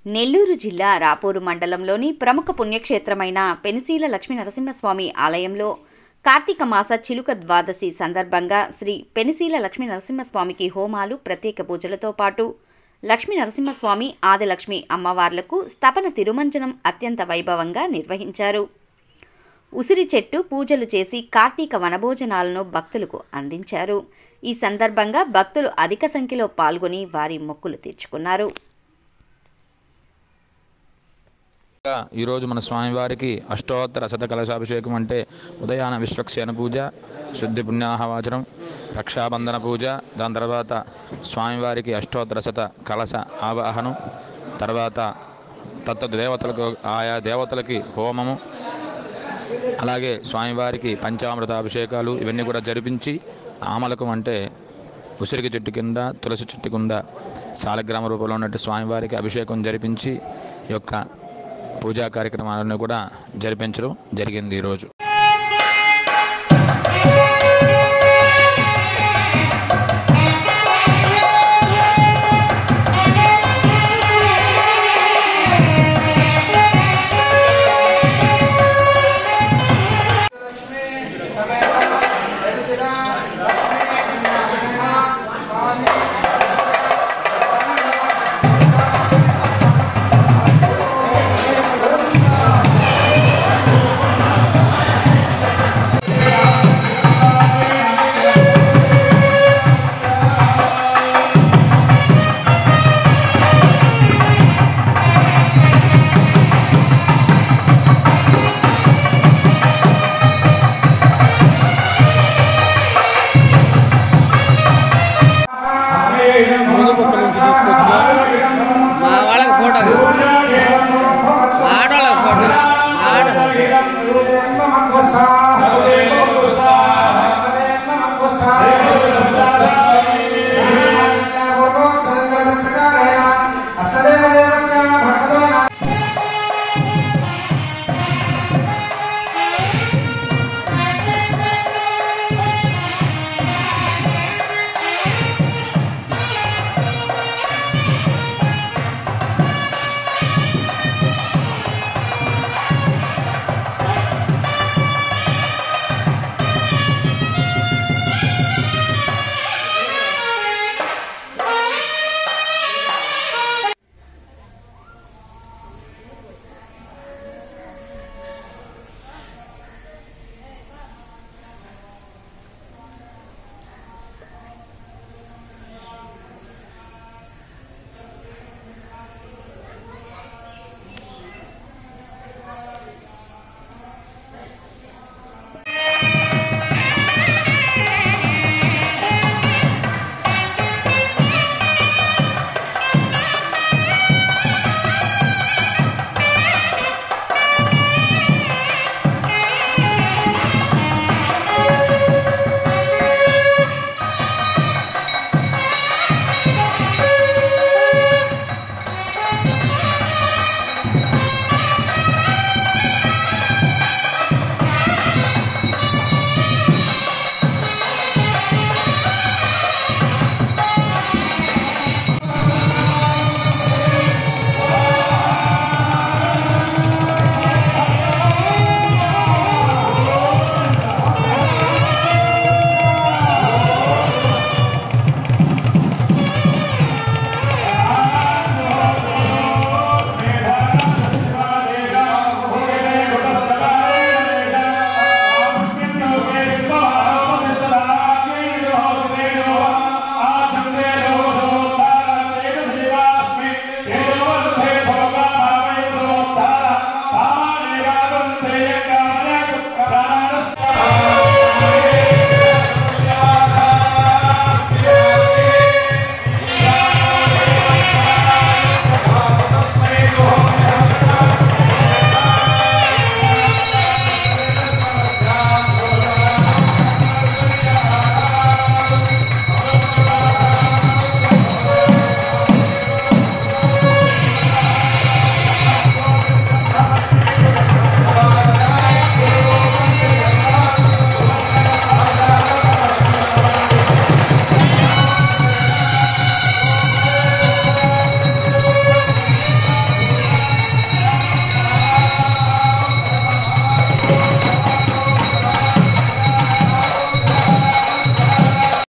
నెల్లూరు జిల్లా రాపూరు మండలంలోని ప్రముఖ పుణ్యక్షేత్రమైన పెనుసీల లక్ష్మీ నరసింహస్వామి ఆలయంలో కార్తీక మాస చిలుక ద్వాదశి సందర్భంగా శ్రీ పెనుసీల లక్ష్మీ నరసింహస్వామికి హోమాలు ప్రత్యేక పూజలతో పాటు లక్ష్మీ నరసింహస్వామి ఆదిలక్ష్మి అమ్మవార్లకు స్థపన తిరుమంజనం అత్యంత వైభవంగా నిర్వహించారు ఉసిరి చెట్టు పూజలు చేసి కార్తీక వనభోజనాలను భక్తులకు అందించారు ఈ సందర్భంగా భక్తులు అధిక సంఖ్యలో పాల్గొని వారి మొక్కులు తీర్చుకున్నారు ఇంకా ఈరోజు మన స్వామివారికి అష్టోత్తర శత కలశాభిషేకం అంటే ఉదయాన విశ్వక్సేన పూజ శుద్ధి పుణ్యాహవాచనం రక్షాబంధన పూజ దాని తర్వాత స్వామివారికి అష్టోత్తర శత కలశ ఆవాహనం తర్వాత తత్త దేవతలకు ఆయా దేవతలకి హోమము అలాగే స్వామివారికి పంచామృత అభిషేకాలు ఇవన్నీ కూడా జరిపించి ఆమలకం అంటే ఉసిరిక చెట్టు కింద తులసి చెట్టు కింద సాలగ్రామ రూపంలో ఉన్నట్టు స్వామివారికి అభిషేకం జరిపించి ఈ యొక్క పూజా కార్యక్రమాలను కూడా జరిపించడం జరిగింది ఈరోజు